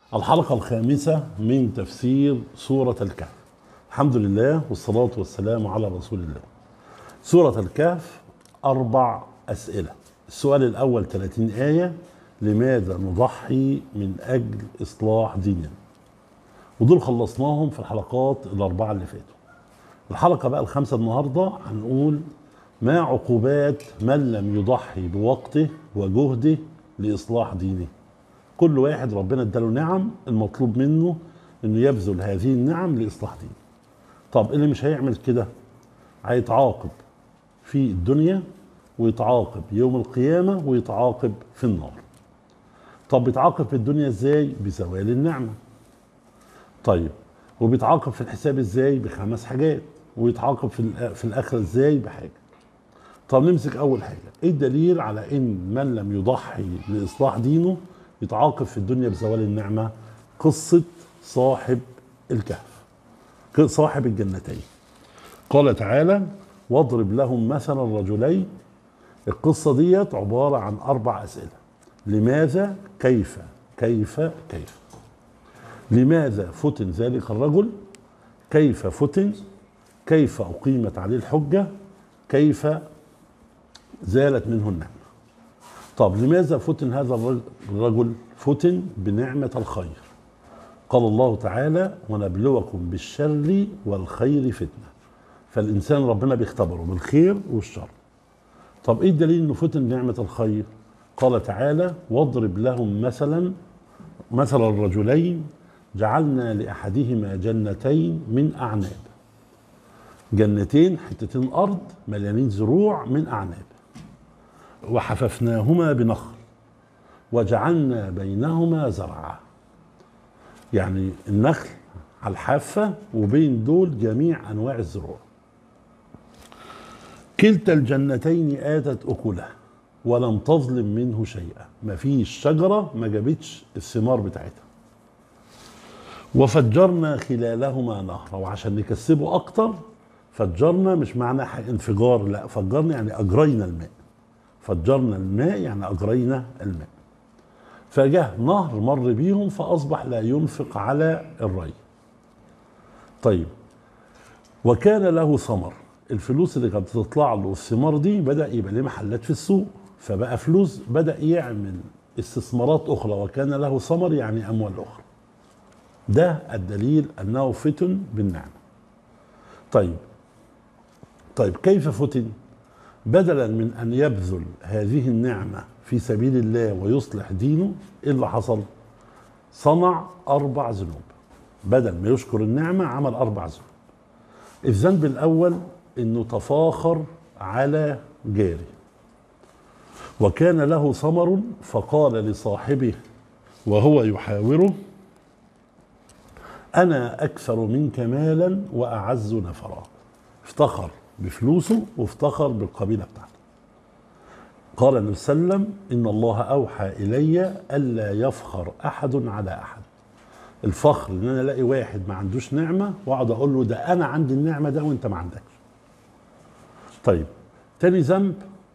الحلقة الخامسة من تفسير سورة الكهف الحمد لله والصلاة والسلام على رسول الله سورة الكهف أربع أسئلة السؤال الأول 30 آية لماذا نضحي من أجل إصلاح ديننا ودول خلصناهم في الحلقات الأربعة اللي فاتوا الحلقة بقى الخامسة النهاردة هنقول ما عقوبات من لم يضحي بوقته وجهده لإصلاح دينه كل واحد ربنا اداله نعم المطلوب منه انه يبذل هذه النعم لاصلاح دينه طب اللي مش هيعمل كده هيتعاقب في الدنيا ويتعاقب يوم القيامة ويتعاقب في النار طب بيتعاقب في الدنيا ازاي بزوال النعمة طيب وبيتعاقب في الحساب ازاي بخمس حاجات ويتعاقب في, الآ- في الاخرة ازاي بحاجة طب نمسك اول حاجة ايه الدليل على ان من لم يضحي لاصلاح دينه يتعاقب في الدنيا بزوال النعمة قصة صاحب الكهف صاحب الجنتين قال تعالى واضرب لهم مثلا رجلين القصة ديت عبارة عن أربع أسئلة لماذا كيف كيف كيف لماذا فتن ذلك الرجل كيف فتن كيف أقيمت عليه الحجة كيف زالت منه النعمة طب لماذا فتن هذا الرج- الرجل فتن بنعمة الخير قال الله تعالى ونبلوكم بالشر والخير فتنة فالإنسان ربنا بيختبره بالخير والشر طب ايه الدليل انه فتن نعمة الخير قال تعالى واضرب لهم مثلا مثل الرجلين جعلنا لأحدهما جنتين من أعناب جنتين حتتين أرض مليانين زروع من أعناب وحففناهما بنخل وجعلنا بينهما زرعا يعني النخل على الحافة وبين دول جميع أنواع الزروع كلتا الجنتين آتت أكلها ولم تظلم منه شيئا مفيش شجرة ما جابتش الثمار بتاعتها وفجرنا خلالهما نهرا وعشان نكسبه أكتر فجرنا مش معنى انفجار لا فجرنا يعني أجرينا الماء فجرنا الماء يعني أجرينا الماء فجاه نهر مر بيهم فأصبح لا ينفق على الري طيب وكان له ثمر الفلوس اللي كانت بتطلع له الثمار دي بدأ يبقى ليه محلات في السوق فبقى فلوس بدأ يعمل استثمارات أخرى وكان له ثمر يعني أموال أخرى ده الدليل أنه فتن بالنعمة طيب طيب كيف فتن بدلا من أن يبذل هذه النعمة في سبيل الله ويصلح دينه إيه اللي حصل صنع أربع ذنوب بدل ما يشكر النعمة عمل أربع ذنوب الذنب الأول إنه تفاخر على جاري وكان له ثمر فقال لصاحبه وهو يحاوره أنا أكثر منك مالا وأعز نفرا افتخر بفلوسه وافتخر بالقبيلة بتاعته قال النبي صلى الله عليه وسلم إن الله أوحى إلي ألا يفخر أحد على أحد الفخر ان انا الاقي واحد ما عندوش نعمه واقعد اقول له ده انا عندي النعمه ده وانت ما عندكش. طيب تاني ذنب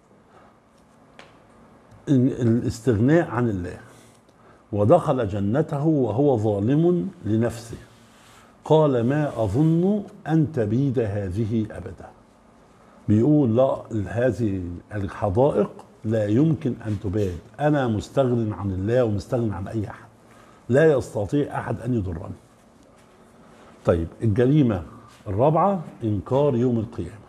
إن الاستغناء عن الله ودخل جنته وهو ظالم لنفسه قال ما اظن ان تبيد هذه ابدا. بيقول لا هذه الحدائق لا يمكن ان تباد انا مستغن عن الله ومستغن عن اي احد. لا يستطيع احد ان يضرني. طيب الجريمه الرابعه انكار يوم القيامه.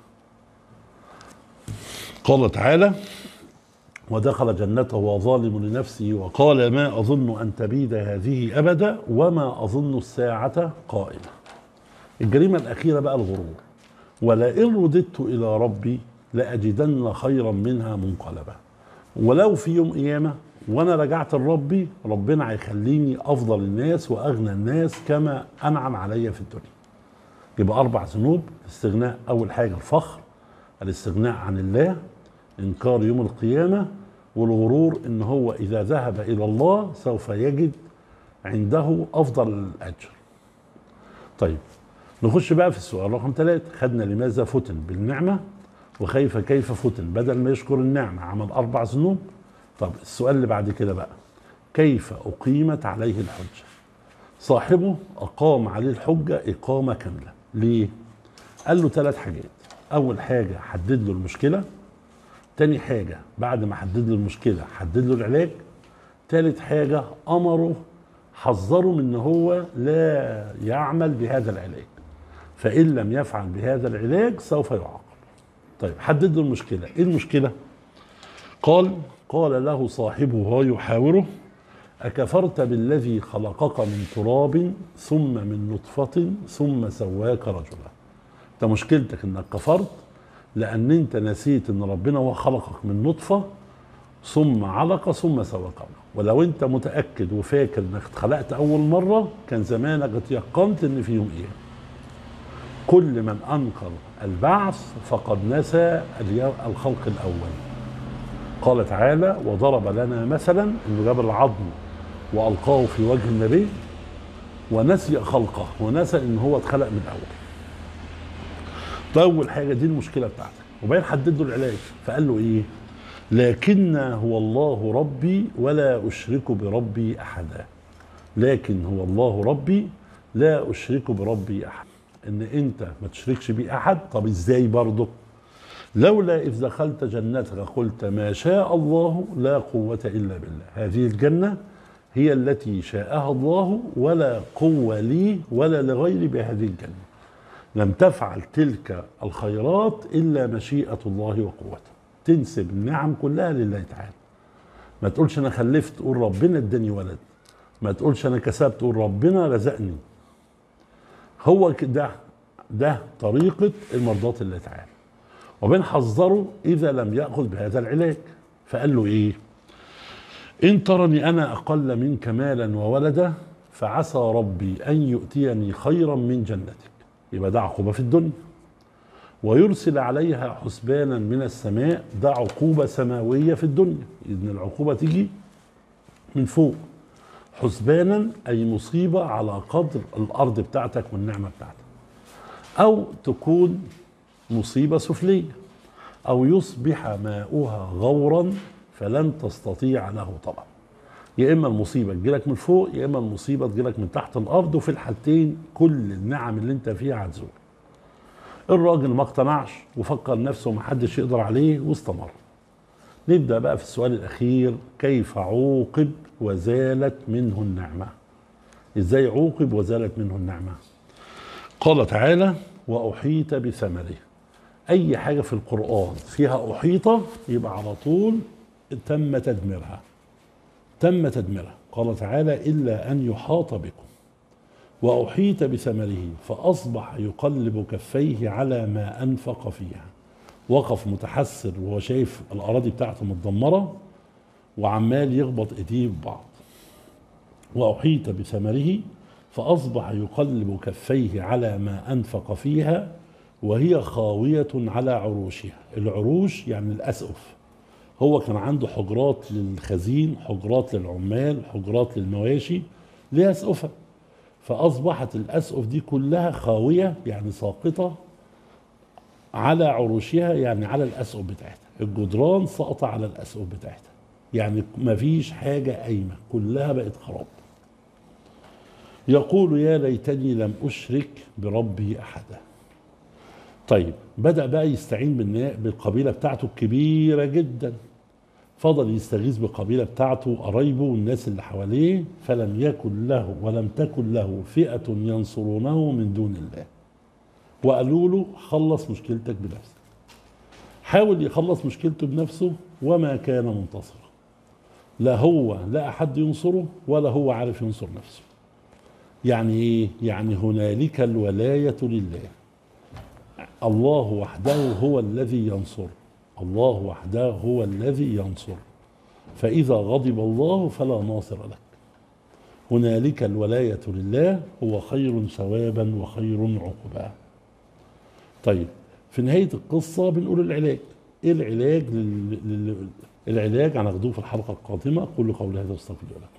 قال تعالى: ودخل جنته وهو ظالم لنفسه وقال ما اظن ان تبيد هذه ابدا وما اظن الساعه قائمه. الجريمه الاخيره بقى الغرور. ولئن رددت الى ربي لاجدن خيرا منها منقلبا. ولو في يوم قيامه وانا رجعت لربي ربنا هيخليني افضل الناس واغنى الناس كما انعم عليا في الدنيا. يبقى اربع ذنوب استغناء اول حاجه الفخر الاستغناء عن الله انكار يوم القيامه والغرور ان هو اذا ذهب الى الله سوف يجد عنده افضل الاجر. طيب نخش بقى في السؤال رقم ثلاثة خدنا لماذا فتن بالنعمة وكيف كيف فتن بدل ما يشكر النعمة عمل أربع ذنوب طب السؤال اللي بعد كده بقى كيف أقيمت عليه الحجة صاحبه أقام عليه الحجة إقامة كاملة ليه؟ قال له ثلاث حاجات أول حاجة حدد له المشكلة تاني حاجة بعد ما حدد له المشكلة حدد له العلاج تالت حاجة أمره حذره من ان هو لا يعمل بهذا العلاج فإن لم يفعل بهذا العلاج سوف يعاقب طيب حدد له المشكلة ايه المشكلة قال قال له صاحبه وهو يحاوره أكفرت بالذي خلقك من تراب ثم من نطفة ثم سواك رجلا انت مشكلتك انك كفرت لان انت نسيت ان ربنا هو خلقك من نطفة ثم علقة ثم سواك رجلا ولو انت متأكد وفاكر انك اتخلقت اول مرة كان زمانك اتيقنت ان في يوم ايه كل من انكر البعث فقد نسى اليو- الخلق الاول قال تعالى وضرب لنا مثلا انه جاب العظم والقاه في وجه النبي ونسي خلقه ونسى ان هو اتخلق من الاول ده اول حاجه دي المشكله بتاعتك وبعدين حدد له العلاج فقال له ايه لكن هو الله ربي ولا اشرك بربي احدا لكن هو الله ربي لا اشرك بربي احد ان انت ما تشركش بيه احد طب ازاي برضه لولا إذ دخلت جنتك قلت ما شاء الله لا قوة إلا بالله هذه الجنة هي التي شاءها الله ولا قوة لي ولا لغيري بهذه الجنة لم تفعل تلك الخيرات إلا مشيئة الله وقوته تنسب النعم كلها لله تعالى ما تقولش أنا خلفت تقول ربنا اداني ولد ما تقولش أنا كسبت تقول ربنا رزقني هو ده ده طريقة المرضاة الله تعالى وبين حذره اذا لم ياخذ بهذا العلاج فقال له ايه ان ترني انا اقل منك مالا وولدا فعسى ربي ان يؤتيني خيرا من جنتك يبقى ده عقوبه في الدنيا ويرسل عليها حسبانا من السماء ده عقوبه سماويه في الدنيا ان العقوبه تيجي من فوق حسبانا اي مصيبه على قدر الارض بتاعتك والنعمه بتاعتك او تكون مصيبة سفلية أو يصبح ماؤها غورا فلن تستطيع له طلب يا إما المصيبة تجيلك من فوق يا إما المصيبة تجيلك من تحت الأرض وفي الحالتين كل النعم اللي أنت فيها هتزول الراجل ما اقتنعش وفكر نفسه محدش يقدر عليه واستمر نبدأ بقى في السؤال الأخير كيف عوقب وزالت منه النعمة إزاي عوقب وزالت منه النعمة قال تعالى وأحيط بثمره أي حاجة في القرآن فيها أحيط يبقى على طول تم تدميرها تم تدميرها قال تعالى إلا أن يحاط بكم وأحيط بثمره فأصبح يقلب كفيه على ما أنفق فيها وقف متحسر وهو شايف الأراضي بتاعته متدمرة وعمال يخبط إيديه ببعض وأحيط بثمره فأصبح يقلب كفيه على ما أنفق فيها وهي خاوية على عروشها العروش يعني الأسقف هو كان عنده حجرات للخزين حجرات للعمال حجرات للمواشي ليها أسقفة فأصبحت الأسقف دي كلها خاوية يعني ساقطة على عروشها يعني على الأسقف بتاعتها الجدران ساقطة على الأسقف بتاعتها يعني مفيش حاجة قايمة كلها بقت خراب يقول يا ليتني لم أشرك بربي أحدا طيب بدأ بقى يستعين بالنا- بالقبيلة بتاعته الكبيرة جدا فضل يستغيث بالقبيلة بتاعته قرايبه والناس اللي حواليه فلم يكن له ولم تكن له فئة ينصرونه من دون الله وقالوا له خلص مشكلتك بنفسك حاول يخلص مشكلته بنفسه وما كان منتصرا لا هو لا أحد ينصره ولا هو عارف ينصر نفسه يعني ايه يعني هنالك الولايه لله الله وحده هو الذي ينصر الله وحده هو الذي ينصر فاذا غضب الله فلا ناصر لك هنالك الولايه لله هو خير ثوابا وخير عقبا طيب في نهايه القصه بنقول العلاج ايه العلاج لل... لل... العلاج هناخدوه في الحلقه القادمه قولوا قولي هذا واستغفر الله لكم